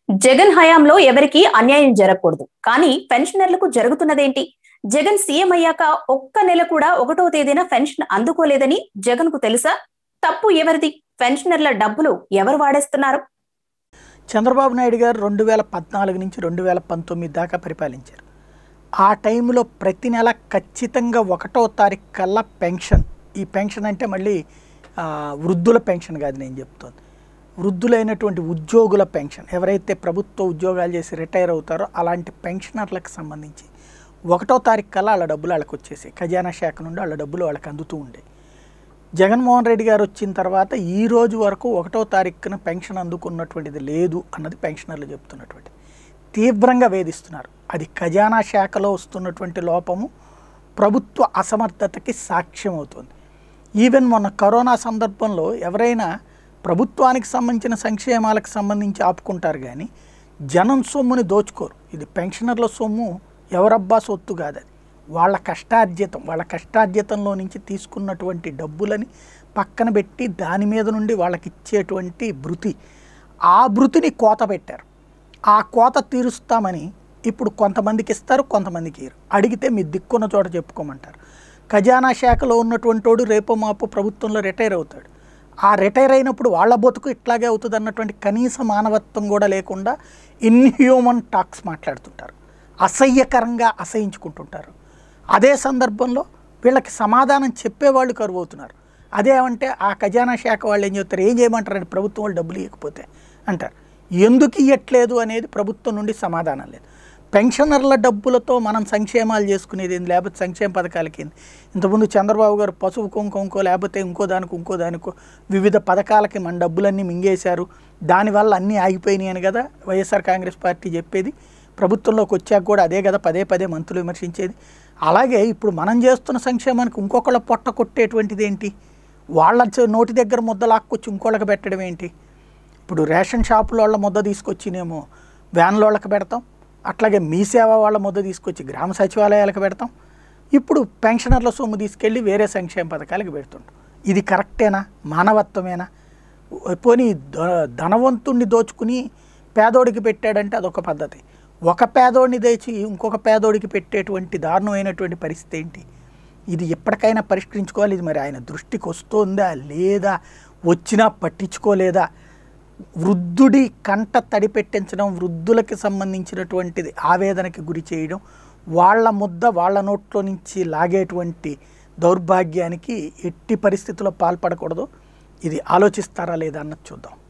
జగన్ హయాంలో ఎవరికీ అన్యాయం జరగకూడదు కానీ పెన్షనర్లకు జరుగుతున్నదేంటి జగన్ సీఎం అయ్యాక ఒక్క నెల కూడా ఒకటో తేదీన పెన్షన్ అందుకోలేదని జగన్ కు తెలుసా తప్పు ఎవరిది పెన్షనర్ల డబ్బులు ఎవరు వాడేస్తున్నారు చంద్రబాబు నాయుడు గారు రెండు వేల పద్నాలుగు నుంచి రెండు వేల పంతొమ్మిది దాకా పరిపాలించారు ఆ టైంలో ప్రతి నెల ఖచ్చితంగా ఒకటో తారీఖు కల్లా పెన్షన్ ఈ పెన్షన్ అంటే మళ్ళీ ఆ, వృద్ధుల పెన్షన్ కాదు నేను చెప్తోంది వృద్ధులైనటువంటి ఉద్యోగుల పెన్షన్ ఎవరైతే ప్రభుత్వ ఉద్యోగాలు చేసి రిటైర్ అవుతారో అలాంటి పెన్షనర్లకు సంబంధించి ఒకటో తారీఖు కల్లా వాళ్ళ డబ్బులు వాళ్ళకి వచ్చేసాయి ఖజానా శాఖ నుండి వాళ్ళ డబ్బులు వాళ్ళకి అందుతూ ఉండే జగన్మోహన్ రెడ్డి గారు వచ్చిన తర్వాత ఈ రోజు వరకు ఒకటో తారీఖున పెన్షన్ అందుకున్నటువంటిది లేదు అన్నది పెన్షనర్లు చెప్తున్నటువంటిది తీవ్రంగా వేధిస్తున్నారు అది ఖజానా శాఖలో వస్తున్నటువంటి లోపము ప్రభుత్వ అసమర్థతకి సాక్ష్యం అవుతుంది ఈవెన్ మొన్న కరోనా సందర్భంలో ఎవరైనా ప్రభుత్వానికి సంబంధించిన సంక్షేమాలకు సంబంధించి ఆపుకుంటారు కానీ జనం సొమ్ముని దోచుకోరు ఇది పెన్షనర్ల సొమ్ము ఎవరబ్బా సొత్తు కాదు అది వాళ్ళ కష్టార్జితం వాళ్ళ కష్టార్జితంలో నుంచి తీసుకున్నటువంటి డబ్బులని పక్కన పెట్టి దాని మీద నుండి వాళ్ళకి ఇచ్చేటువంటి భృతి ఆ భృతిని కోత పెట్టారు ఆ కోత తీరుస్తామని ఇప్పుడు కొంతమందికి ఇస్తారు కొంతమందికి ఇయ్యరు అడిగితే మీ దిక్కున్న చోట చెప్పుకోమంటారు ఖజానా శాఖలో ఉన్నటువంటి వాడు రేపో మాపో ప్రభుత్వంలో రిటైర్ అవుతాడు ఆ రిటైర్ అయినప్పుడు వాళ్ళ బతుకు ఇట్లాగే అవుతుంది అన్నటువంటి కనీస మానవత్వం కూడా లేకుండా ఇన్హ్యూమన్ టాక్స్ మాట్లాడుతుంటారు అసహ్యకరంగా అసహించుకుంటుంటారు అదే సందర్భంలో వీళ్ళకి సమాధానం చెప్పేవాళ్ళు కరువు అవుతున్నారు అదేమంటే ఆ ఖజానా శాఖ వాళ్ళు ఏం చెప్తారు ఏం చేయమంటారండి ప్రభుత్వం వాళ్ళు డబ్బులు ఇవ్వకపోతే అంటారు ఎందుకు ఇవ్వట్లేదు అనేది ప్రభుత్వం నుండి సమాధానం లేదు పెన్షనర్ల డబ్బులతో మనం సంక్షేమాలు చేసుకునేది ఏంది లేకపోతే సంక్షేమ పథకాలకి ఏంది ఇంతకుముందు చంద్రబాబు గారు పసుపు కుంకుమకో లేకపోతే ఇంకో దానికో ఇంకో దానికో వివిధ పథకాలకి మన డబ్బులన్నీ మింగేశారు దానివల్ల అన్నీ ఆగిపోయినాయి అని కదా వైఎస్ఆర్ కాంగ్రెస్ పార్టీ చెప్పేది ప్రభుత్వంలోకి వచ్చాక కూడా అదే కదా పదే పదే మంత్రులు విమర్శించేది అలాగే ఇప్పుడు మనం చేస్తున్న సంక్షేమానికి ఇంకొకళ్ళ పొట్ట కొట్టేటువంటిది ఏంటి వాళ్ళ చ- నోటి దగ్గర ముద్ద లాక్కొచ్చి ఇంకోళ్ళకి పెట్టడం ఏంటి ఇప్పుడు రేషన్ షాపుల వాళ్ళ ముద్ద తీసుకొచ్చినేమో వ్యాన్ల వాళ్ళకి పెడతాం అట్లాగే మీ సేవ వాళ్ళ ముద్ద తీసుకొచ్చి గ్రామ సచివాలయాలకు పెడతాం ఇప్పుడు పెన్షనర్ల సొమ్ము తీసుకెళ్ళి వేరే సంక్షేమ పథకాలకు పెడుతుంటాం ఇది కరెక్టేనా మానవత్వమేనా పోనీ ధ- ధనవంతుణ్ణి దోచుకుని పేదోడికి పెట్టాడంటే అదొక పద్ధతి ఒక పేదోడిని తెచ్చి ఇంకొక పేదోడికి పెట్టేటువంటి దారుణమైనటువంటి పరిస్థితి ఏంటి ఇది ఎప్పటికైనా పరిష్కరించుకోవాలి ఇది మరి ఆయన దృష్టికి వస్తుందా లేదా వచ్చినా పట్టించుకోలేదా వృద్ధుడి కంట తడి పెట్టించడం వృద్ధులకి సంబంధించినటువంటిది ఆవేదనకి గురి చేయడం వాళ్ళ ముద్ద వాళ్ళ నోట్లో నుంచి లాగేటువంటి దౌర్భాగ్యానికి ఎట్టి పరిస్థితుల్లో పాల్పడకూడదు ఇది ఆలోచిస్తారా లేదా అన్నది చూద్దాం